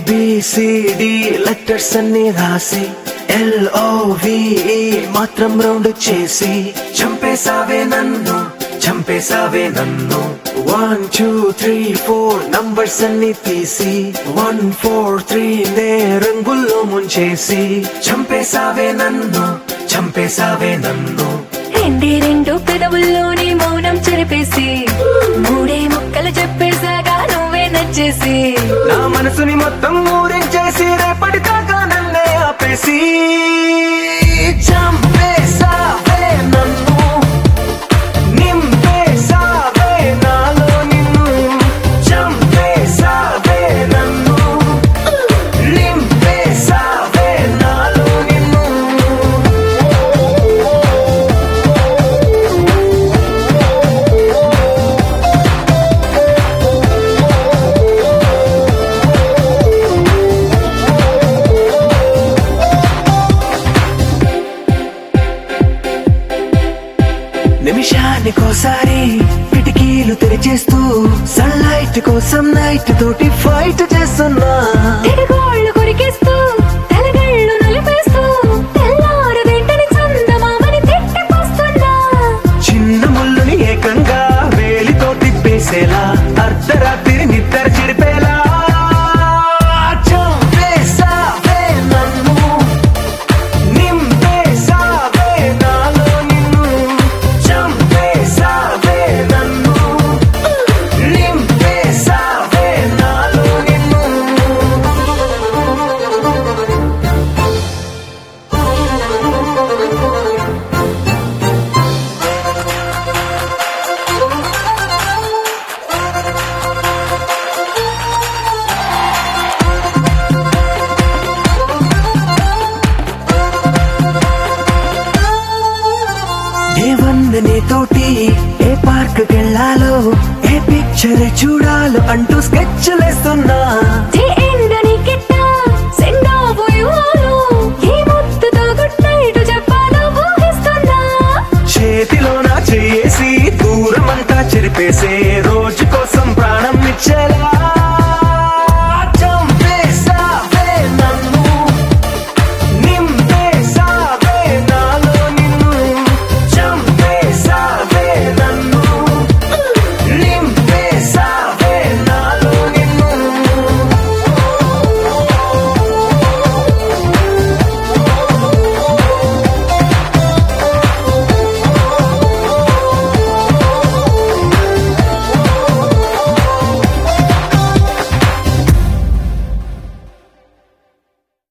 A B C D letters అన్ని రాసి L O V E మాత్రం రౌండ్ చేసి చంపేసావే నన్ను చంపేసావే నన్ను one two three four numbers అన్ని తీసి వన్ ఫోర్ త్రీ నే రంగుల్లో ముంచేసి చంపేసావే నన్ను చంపేసావే నన్ను రెండే రెండు పెదవుల్లోని మౌనం చెరిపేసి మూడే ముక్కలు చెప్పేసాగా నువ్వే నచ్చేసి నా మనసుని మొత్తం ఊరించేసి రేపటి దాకా నన్నే ఆపేసి చంపేసావే నన్ను నింపేసావే నాలో నిన్ను చంపేసావే నన్ను నింపేసావే నాలో నిన్ను నిమిషానికోసారి కిటికీలు తెరిచేస్తూ సన్లైట్ కోసం నైట్ తోటి ఫైట్ చేస్తున్నా తెగగోళ్ళు కొరికేస్తూ తలగళ్ళు నలిపేస్తూ తెల్లారదేంటని చందమామని తిట్టిపోస్తున్నా చిన్న ముళ్ళుని ఏకంగా వేలితో తిప్పేసేలా అర్ధరాత్రి నిద్ర చెరిపేలా చంపేసావే నన్ను నింపేసావే నాలో నిన్ను చంపేసావే నన్ను నింపేసావే నాలో నిన్ను ఏ వందనే తోటి ఏ పార్క్ కెళ్ళాలో ఏ పిక్చర్ చూడాలో అంటూ స్కెచ్ లేస్తున్నా ది ఎండని గిట్ట సెండ్ ఆఫ్ ఇవ్వాలో ఈ ముద్దుతో గుడ్ నైట్ చెప్పాలో ఊహిస్తున్నా చేతిలో నా చేసి దూరమంతా చెరిపేసే రోజు